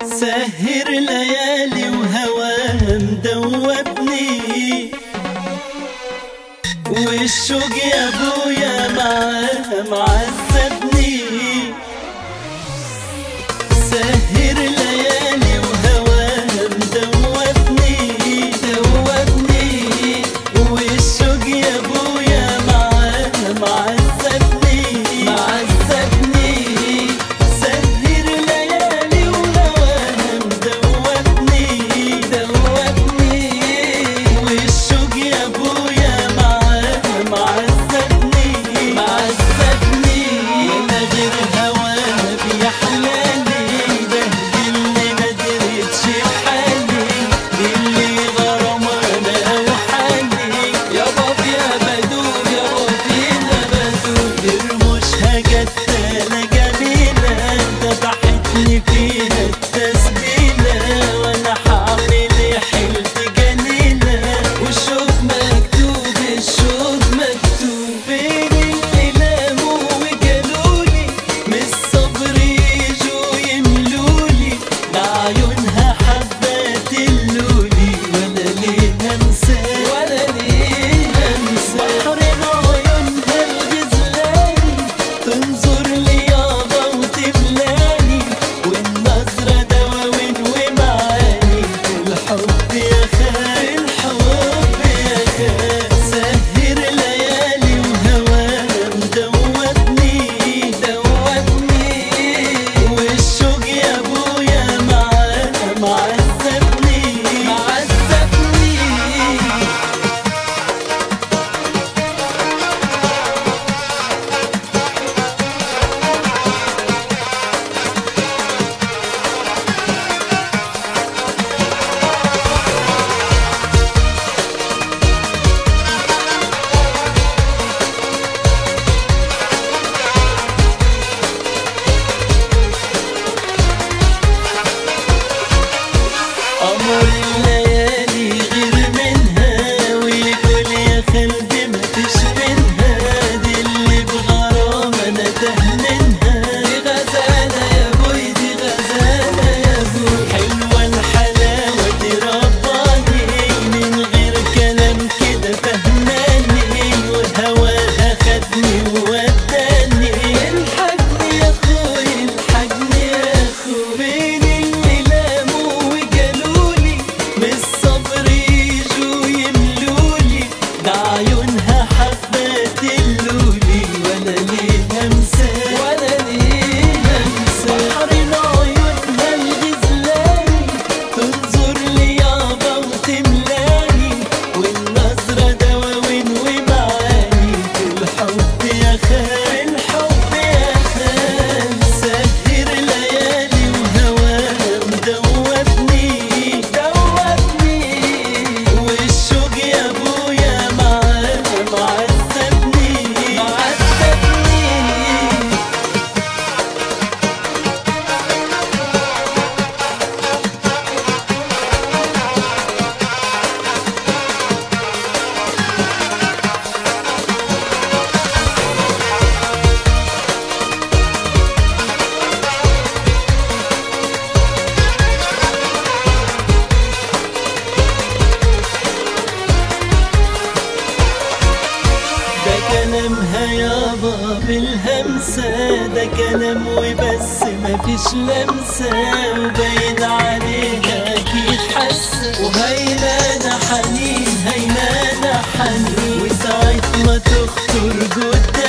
سهر ليالي وهواه مدوبني والشوق يا ابويا معاه معذبني سهر ليالي وهواه مدوبني دوبني والشوق يا ابويا معاه معذبني معذبني سهر ليالي وهواه مدوبني دوبني والشوق يا ابويا معاه معذبني معذبني وانا غير هواه بيحلالي بهدلني ما دريتش بحالي اللي غرام انا اوحالي يا باب يا بدور يا بابينا بدور رموشها جتالة جميلة ذبحتني فيها التسبيلة وانا حامل حلت جليلة والشوق مكتوب الشوق مكتوب بين اللي لاموا وجالولي من الصبر يجوا يملولي لعيونها حبات اللولي ولا ليه انسى ولا ليه انسى بحر عيونها الغزلاني تنظر لي يابا وتملاني والنظرة دواوين ومعاني الحب يا خال الحب يا خال سهر ليالي وهواه مدوبني دوبني والشوق يا ابويا معاه معذبني معذبني قمر الليالي غير منها ويقول يا قلبي ما تشبهها دي اللي بغرام انا تهمنها دي غزالة يا بوي دي غزالة يا بوي حلوة الحلاوة دي رباني من غير كلام كده فهماني وهواها خدني ووداني الحقني يا اخوي الحقني يا اخوي بين اللي لاموا وجالولي من الصبر يجوا يملولي ده عيونها حبات اللولي ولا ليه همسة ولا ليه همسة بحر عيونها الغزلاني تنظر لي يابا وتملاني والنظرة دواوين ومعاني الحب يا خال الحب يا خال سهر ليالي وهواه مدوبني دوبني والشوق يا ابويا معاه معذبني معذبني ده كلامها يابا بالهمسة ده كلام وبس مفيش لمسة وباين عليها أكيد حاسة وهيلانا حنين هيلانا حنين وساعة ما تخطر قدامي